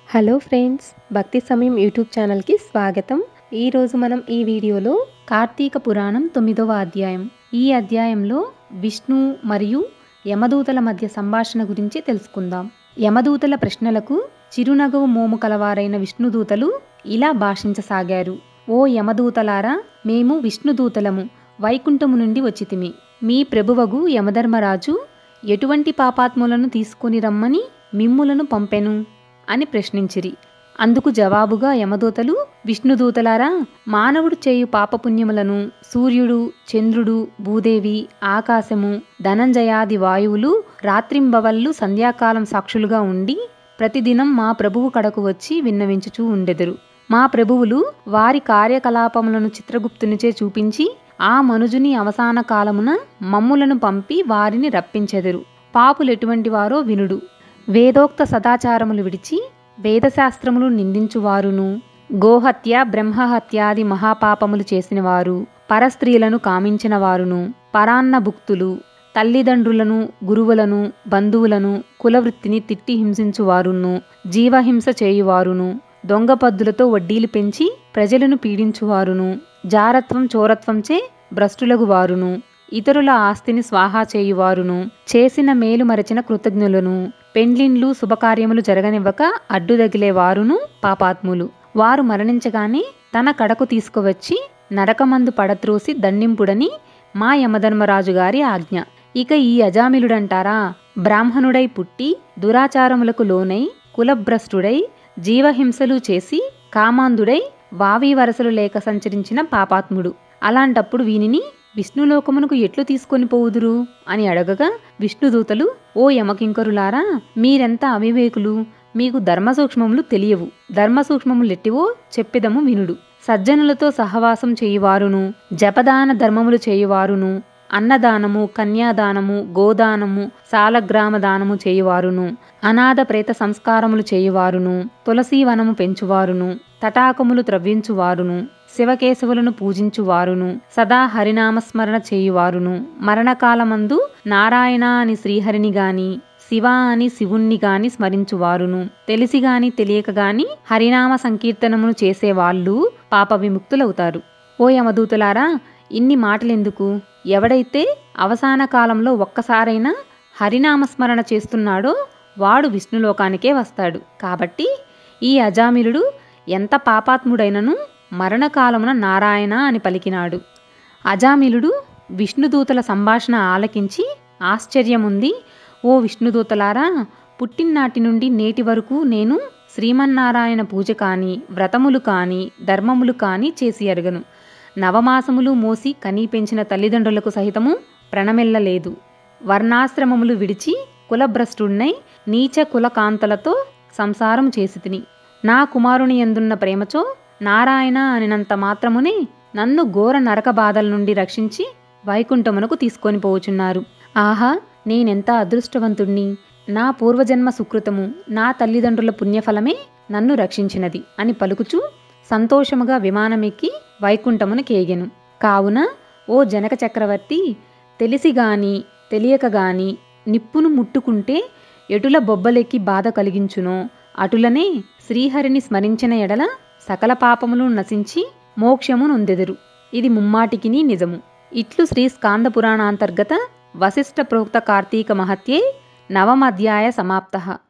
hello friends భక్తి సమయం YouTube ఛానల్కి స్వాగతం ఈరోజు మనం ఈ వీడియోలో కార్తీక పురాణం తొమ్మిదవ అధ్యాయం ఈ అధ్యాయంలో విష్ణు మరియు యమదూతల మధ్య సంభాషణ గురించి తెలుసుకుందాం యమదూతల ప్రశ్నలకు చిరునగవు మోము కలవారైన విష్ణుదూతలు ఇలా భాషించసాగారు ఓ యమదూతలారా మేము విష్ణుదూతలము వైకుంఠము నుండి వచ్చితిమి మీ ప్రభువగు యమధర్మరాజు ఎటువంటి పాపాత్ములను తీసుకొని రమ్మని మిమ్ములను పంపెను అని ప్రశ్నించిరి అందుకు జవాబుగా యమదూతలు విష్ణుదూతలారా మానవుడు చేయు పాపపుణ్యములను సూర్యుడు చంద్రుడు భూదేవి ఆకాశము ధనంజయాది వాయువులు రాత్రింబవళ్ళు సంధ్యాకాలం సాక్షులుగా ఉండి ప్రతిదినం మా ప్రభువు కడకు వచ్చి విన్నవించుచూ ఉండెదరు మా ప్రభువులు వారి కార్యకలాపములను చిత్రగుప్తునిచే చూపించి ఆ మనుజుని అవసాన కాలమున మమ్ములను పంపి వారిని రప్పించెదరు పాపులెటువంటి వారో వినుడు వేదోక్త సదాచారములు విడిచి వేదశాస్త్రములు నిందించువారును గోహత్య బ్రహ్మహత్యాది మహాపాపములు చేసినవారు పరస్త్రీలను కామించిన వారును పరాన్న భుక్తులు తల్లిదండ్రులను గురువులను బంధువులను కులవృత్తిని తిట్టి హింసించువారును జీవహింస చేయువారును దొంగ పద్దులతో వడ్డీలు పెంచి ప్రజలను పీడించువారును జారత్వం చోరత్వంచే భ్రష్టులగు వారును ఇతరుల ఆస్తిని స్వాహా చేయువారును చేసిన మేలు మరచిన కృతజ్ఞులను పెండ్లిండ్లు శుభకార్యములు జరగనివ్వక అడ్డుదగిలే వారును పాపాత్ములు వారు మరణించగానే తన కడకు తీసుకువచ్చి నరకమందు పడత్రోసి దండింపుడని మా యమధర్మరాజు గారి ఆజ్ఞ ఇక ఈ అజామిలుడంటారా బ్రాహ్మణుడై పుట్టి దురాచారములకు లోనై కులభ్రష్టుడై జీవహింసలు చేసి కామాంధుడై వావి వరసలు లేక సంచరించిన పాపాత్ముడు అలాంటప్పుడు వీనిని విష్ణులోకమునకు ఎట్లు తీసుకొని పోవుదురు అని అడగగా విష్ణుదూతలు ఓ యమకింకరులారా మీరెంత అవివేకులు మీకు ధర్మ సూక్ష్మములు తెలియవు ధర్మ సూక్ష్మములెట్టివో చెప్పెదము వినుడు సజ్జనులతో సహవాసం చేయువారును జపదాన ధర్మములు చేయువారును అన్నదానము కన్యాదానము గోదానము సాలగ్రామ దానము చేయువారును అనాథ ప్రేత సంస్కారములు చేయువారును తులసీవనము పెంచువారును తటాకములు త్రవ్వించువారును శివకేశవులను పూజించువారును సదా హరినామస్మరణ చేయువారును మరణకాలమందు నారాయణ అని శ్రీహరిని గాని శివ అని శివుణ్ణి గాని స్మరించువారును తెలిసి గాని తెలియక గాని హరినామ సంకీర్తనమును చేసేవాళ్ళు పాప విముక్తులవుతారు ఓ యమదూతులారా ఇన్ని మాటలెందుకు ఎవడైతే అవసాన కాలంలో ఒక్కసారైనా హరినామస్మరణ చేస్తున్నాడో వాడు విష్ణులోకానికే వస్తాడు కాబట్టి ఈ అజామిలుడు ఎంత పాపాత్ముడైనను మరణకాలమున నారాయణ అని పలికినాడు అజామిలుడు విష్ణుదూతల సంభాషణ ఆలకించి ఆశ్చర్యముంది ఓ విష్ణుదూతలారా పుట్టినాటి నుండి నేటి వరకు నేను శ్రీమన్నారాయణ పూజ కాని వ్రతములు కాని ధర్మములు కాని చేసి అరగను నవమాసములు మోసి కనీ పెంచిన తల్లిదండ్రులకు సహితము ప్రణమెల్లలేదు వర్ణాశ్రమములు విడిచి కులభ్రష్టుణ్ణై నీచ కులకాంతలతో సంసారం చేసి తిని నా కుమారుని ఎందున్న ప్రేమచో నారాయణ అనినంత మాత్రమునే నన్ను ఘోర నరక బాధల నుండి రక్షించి వైకుంఠమునకు తీసుకొని పోవుచున్నారు ఆహా నేనెంత అదృష్టవంతుణ్ణి నా పూర్వజన్మ సుకృతము నా తల్లిదండ్రుల పుణ్యఫలమే నన్ను రక్షించినది అని పలుకుచూ సంతోషముగా విమానమెక్కి వైకుంఠమును కేగెను కావున ఓ జనక చక్రవర్తి తెలిసి గాని తెలియక గాని నిప్పును ముట్టుకుంటే ఎటుల బొబ్బలెక్కి బాధ కలిగించునో అటులనే శ్రీహరిని స్మరించిన ఎడల సకల పాపములు నశించి మోక్షము నొందెదరు ఇది ముమ్మాటికిని నిజము ఇట్లు శ్రీ స్కాంద పురాణాంతర్గత వశిష్ఠ ప్రోక్త కార్తీక మహత్యే నవమధ్యాయ సమాప్త